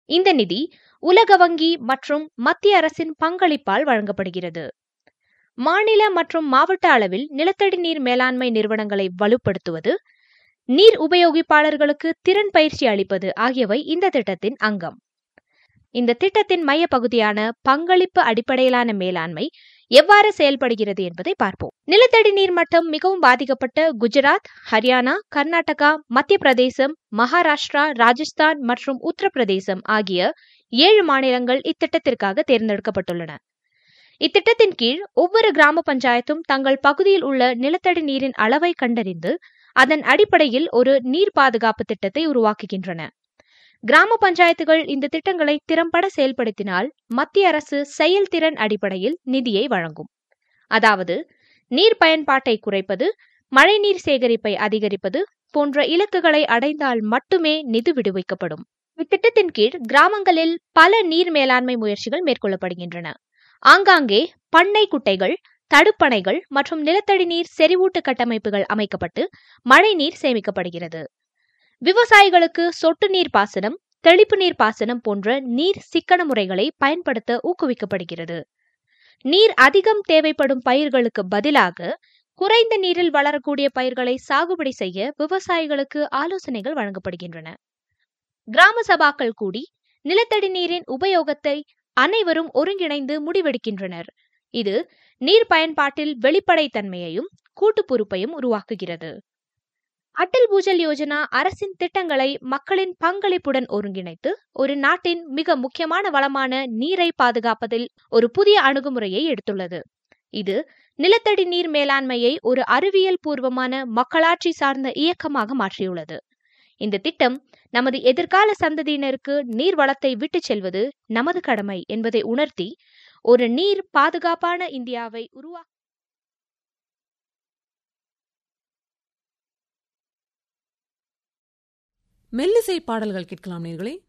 இந்த நிதி உலக வங்கி மற்றும் மத்திய அரசின் பங்களிப்பால் வழங்கப்படுகிறது மாநில மற்றும் மாவட்ட அளவில் நிலத்தடி நீர் மேலாண்மை நிறுவனங்களை வலுப்படுத்துவது நீர் உபயோகிப்பாளர்களுக்கு திறன் பயிற்சி அளிப்பது ஆகியவை இந்த திட்டத்தின் அங்கம் இந்த திட்டத்தின் மைய பகுதியான பங்களிப்பு அடிப்படையிலான மேலாண்மை எவ்வாறு செயல்படுகிறது என்பதை பார்ப்போம் நிலத்தடி நீர் மட்டம் மிகவும் பாதிக்கப்பட்ட குஜராத் ஹரியானா கர்நாடகா மத்திய பிரதேசம் மகாராஷ்டிரா ராஜஸ்தான் மற்றும் உத்தரப்பிரதேசம் ஆகிய ஏழு மாநிலங்கள் இத்திட்டத்திற்காக தேர்ந்தெடுக்கப்பட்டுள்ளன இத்திட்டத்தின் கீழ் ஒவ்வொரு கிராம பஞ்சாயத்தும் தங்கள் பகுதியில் உள்ள நிலத்தடி நீரின் அளவை கண்டறிந்து அதன் அடிப்படையில் ஒரு நீர் பாதுகாப்பு திட்டத்தை உருவாக்குகின்றன கிராம பஞ்சாயத்துகள் இந்த திட்டங்களை திறம்பட செயல்படுத்தினால் மத்திய அரசு செயல்திறன் அடிப்படையில் நிதியை வழங்கும் அதாவது நீர் பயன்பாட்டை குறைப்பது மழைநீர் சேகரிப்பை அதிகரிப்பது போன்ற இலக்குகளை அடைந்தால் மட்டுமே நிதி விடுவிக்கப்படும் இத்திட்டத்தின் கீழ் கிராமங்களில் பல நீர் மேலாண்மை முயற்சிகள் மேற்கொள்ளப்படுகின்றன ஆங்காங்கே பண்ணை குட்டைகள் தடுப்பணைகள் மற்றும் நிலத்தடி நீர் செறிவூட்டு கட்டமைப்புகள் அமைக்கப்பட்டு மழைநீர் சேமிக்கப்படுகிறது விவசாயிகளுக்கு சொட்டு நீர் பாசனம் தெளிப்பு நீர் பாசனம் போன்ற நீர் சிக்கன முறைகளை பயன்படுத்த ஊக்குவிக்கப்படுகிறது நீர் அதிகம் தேவைப்படும் பயிர்களுக்கு பதிலாக குறைந்த நீரில் வளரக்கூடிய பயிர்களை சாகுபடி செய்ய விவசாயிகளுக்கு ஆலோசனைகள் வழங்கப்படுகின்றன கிராம சபாக்கள் கூடி நிலத்தடி நீரின் உபயோகத்தை அனைவரும் ஒருங்கிணைந்து முடிவெடுக்கின்றனர் இது நீர் பயன்பாட்டில் வெளிப்படைத்தன்மையையும் கூட்டு பொறுப்பையும் உருவாக்குகிறது அட்டல் பூஜல் யோஜனா அரசின் திட்டங்களை மக்களின் பங்களிப்புடன் ஒருங்கிணைத்து ஒரு நாட்டின் மிக முக்கியமான வளமான நீரை பாதுகாப்பதில் ஒரு புதிய அணுகுமுறையை எடுத்துள்ளது இது நிலத்தடி நீர் மேலாண்மையை ஒரு அறிவியல் பூர்வமான மக்களாட்சி சார்ந்த இயக்கமாக மாற்றியுள்ளது இந்த திட்டம் நமது எதிர்கால சந்ததியினருக்கு நீர் வளத்தை விட்டுச் செல்வது நமது கடமை என்பதை உணர்த்தி ஒரு நீர் பாதுகாப்பான இந்தியாவை உருவா மெல்லிசை பாடல்கள் கேட்கலாம் நேர்களே